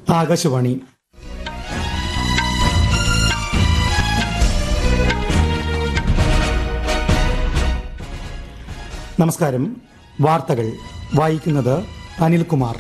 ആകാശവാണി നമസ്കാരം വാർത്തകൾ വായിക്കുന്നത് അനിൽകുമാർ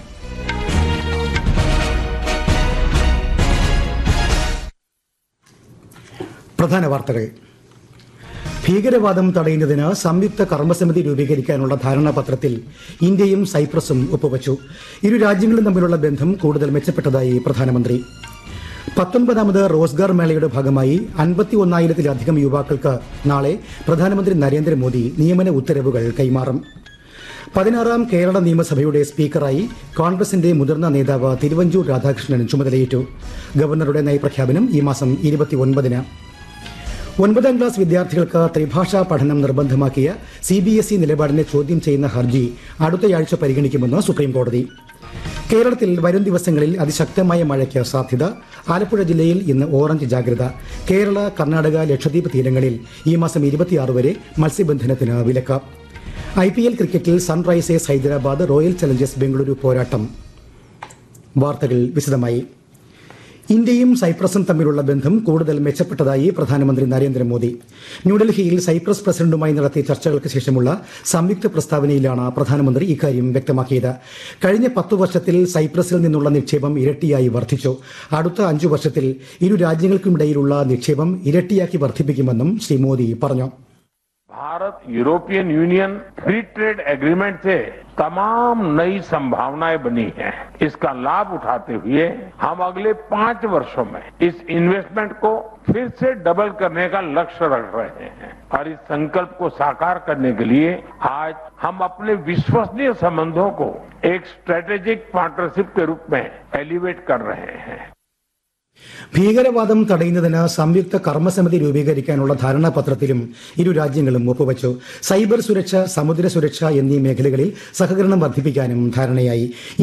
പ്രധാന വാർത്തകൾ ഭീകരവാദം തടയുന്നതിന് സംയുക്ത കർമ്മസമിതി രൂപീകരിക്കാനുള്ള ധാരണാപത്രത്തിൽ ഇന്ത്യയും സൈപ്രസും ഒപ്പുവച്ചു ഇരു രാജ്യങ്ങളും തമ്മിലുള്ള ബന്ധം കൂടുതൽ മെച്ചപ്പെട്ടതായി പ്രധാനമന്ത്രി പത്തൊൻപതാമത് റോസ്ഗാർ മേളയുടെ ഭാഗമായി അൻപത്തി ഒന്നായിരത്തിലധികം യുവാക്കൾക്ക് നാളെ പ്രധാനമന്ത്രി നരേന്ദ്രമോദി നിയമന ഉത്തരവുകൾ കൈമാറും പതിനാറാം കേരള നിയമസഭയുടെ സ്പീക്കറായി കോൺഗ്രസിന്റെ മുതിർന്ന നേതാവ് തിരുവഞ്ചൂർ രാധാകൃഷ്ണൻ ചുമതലയേറ്റു ഗവർണറുടെ നയപ്രഖ്യാപനം ഈ മാസം ഇരുപത്തിയൊൻപതിന് ഒൻപതാം ക്ലാസ് വിദ്യാർത്ഥികൾക്ക് ത്രിഭാഷാ പഠനം നിർബന്ധമാക്കിയ സി ബി എസ് ഇ നിലപാടിനെ ചോദ്യം ചെയ്യുന്ന ഹർജി അടുത്തയാഴ്ച പരിഗണിക്കുമെന്ന് സുപ്രീം കോടതി കേരളത്തിൽ വരും ദിവസങ്ങളിൽ അതിശക്തമായ മഴയ്ക്ക് സാധ്യത ആലപ്പുഴ ജില്ലയിൽ ഇന്ന് ഓറഞ്ച് ജാഗ്രത കേരള കർണാടക ലക്ഷദ്വീപ് തീരങ്ങളിൽ ഈ മാസം ഇരുപത്തിയാറ് വരെ മത്സ്യബന്ധനത്തിന് വിലക്ക് ഐ പി എൽ ക്രിക്കറ്റിൽ Sunrisers Hyderabad Royal Challengers Bengaluru പോരാട്ടം വാർത്തകൾ വിശദമായി ഇന്ത്യയും സൈപ്രസും തമ്മിലുള്ള ബന്ധം കൂടുതൽ മെച്ചപ്പെട്ടതായി പ്രധാനമന്ത്രി നരേന്ദ്രമോദി ന്യൂഡൽഹിയിൽ സൈപ്രസ് പ്രസിഡന്റുമായി നടത്തിയ ചർച്ചകൾക്ക് ശേഷമുള്ള സംയുക്ത പ്രസ്താവനയിലാണ് പ്രധാനമന്ത്രി ഇക്കാര്യം വ്യക്തമാക്കിയത് കഴിഞ്ഞ പത്തു വർഷത്തിൽ സൈപ്രസിൽ നിന്നുള്ള നിക്ഷേപം ഇരട്ടിയായി വർദ്ധിച്ചു അടുത്ത അഞ്ചു വർഷത്തിൽ ഇരു രാജ്യങ്ങൾക്കുമിടയിലുള്ള നിക്ഷേപം ഇരട്ടിയാക്കി വർദ്ധിപ്പിക്കുമെന്നും ശ്രീ മോദി പറഞ്ഞു Bharat European Union free trade agreement से तमाम नई संभावनाएं बनी हैं इसका लाभ उठाते हुए हम अगले पांच वर्षों में इस इन्वेस्टमेंट को फिर से डबल करने का लक्ष्य रख रहे हैं और इस संकल्प को साकार करने के लिए आज हम अपने विश्वसनीय संबंधों को एक स्ट्रेटेजिक पार्टनरशिप के रूप में एलिवेट कर रहे हैं ഭീകരവാദം തടയുന്നതിന് സംയുക്ത കർമ്മസമിതി രൂപീകരിക്കാനുള്ള ധാരണാപത്രത്തിലും ഇരു രാജ്യങ്ങളും ഒപ്പുവച്ചു സൈബർ സുരക്ഷ സമുദ്ര സുരക്ഷ എന്നീ മേഖലകളിൽ സഹകരണം വർദ്ധിപ്പിക്കാനും ധാരണയായി